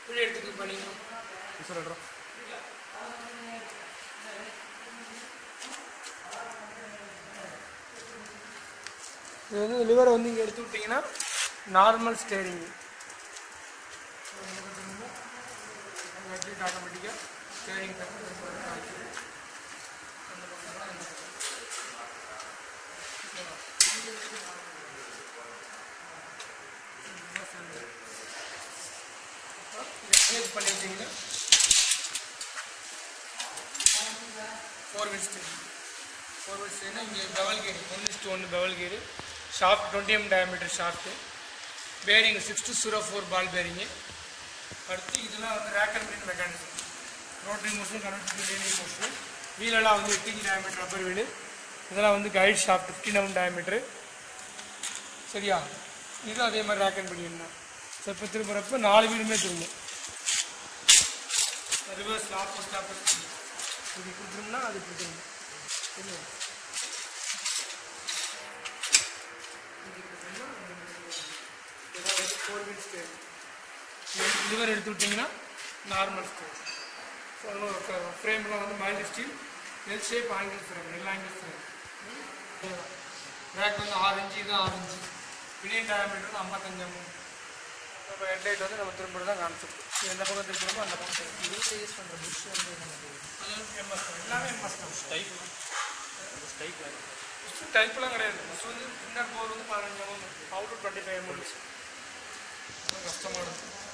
Video எடுத்துக்கு பண்ணிங்க சொல்கிறோம் இது வந்து லிவரை வந்து இங்கே எடுத்து விட்டிங்கன்னா நார்மல் ஸ்டேரிங் ஆட்டோமேட்டிக்காக ஸ்டேரிங் பண்ணி வச்சிங்கன்னா four wheel steering four wheel steering இங்கே பெவல் கேர் ஒன் இஸ்ட்டு ஒன்று bevel gear shaft twenty M diameter shaft bearing six two zero four ball bearing அடுத்து இதெல்லாம் வந்து rack and pinion mechanism rotary motion connect linear motion வீலெல்லாம் வந்து eighteen diameter rubber wheel இதெல்லாம் வந்து guide shaft fifteen M diameter சரியா இது அதே மாதிரி ரேக் அண்ட் பின் தான் ஸோ இப்போ திரும்புறப்ப நாலு வீலுமே திரும்பும் ரிவர்ஸ் லாப் ஸ்டாப் இது கொடுத்துருந்தா அது கொடுத்துருங்க சரியா ஃபோர் வீல் ஸ்டேஜ் லிவர் எடுத்து விட்டிங்கன்னா நார்மல் ஸ்டேஜ் ஸோ ஃப்ரேம்லாம் வந்து mild steel L shape angle frame L angle frame rack வந்து ஆறு இன்ச்சு இது ஆறு இன்ச்சு பினியன் டயமீட்டர் வந்து ஐம்பத்தஞ்சு எம்எம் இப்போ ஹெட்லைட் வந்து நம்ம திரும்ப தான் காமிச்சிருக்கோம் இது எந்த பக்கம் திரும்பணுமோ அந்த பக்கம் திரும்பணும். இதுக்கு யூஸ் பண்ணுற புஷ் வந்து நமக்கு அது எம்எஸ் தான் எல்லாமே எம்எஸ் தான் டைப் டைப் ஃபஸ்ட்டு டைப்லாம் கிடையாது ஃபஸ்ட் வந்து இன்னர் போர் வந்து பதினஞ்சு MM out twenty five MM கஷ்டமாக இருக்கும்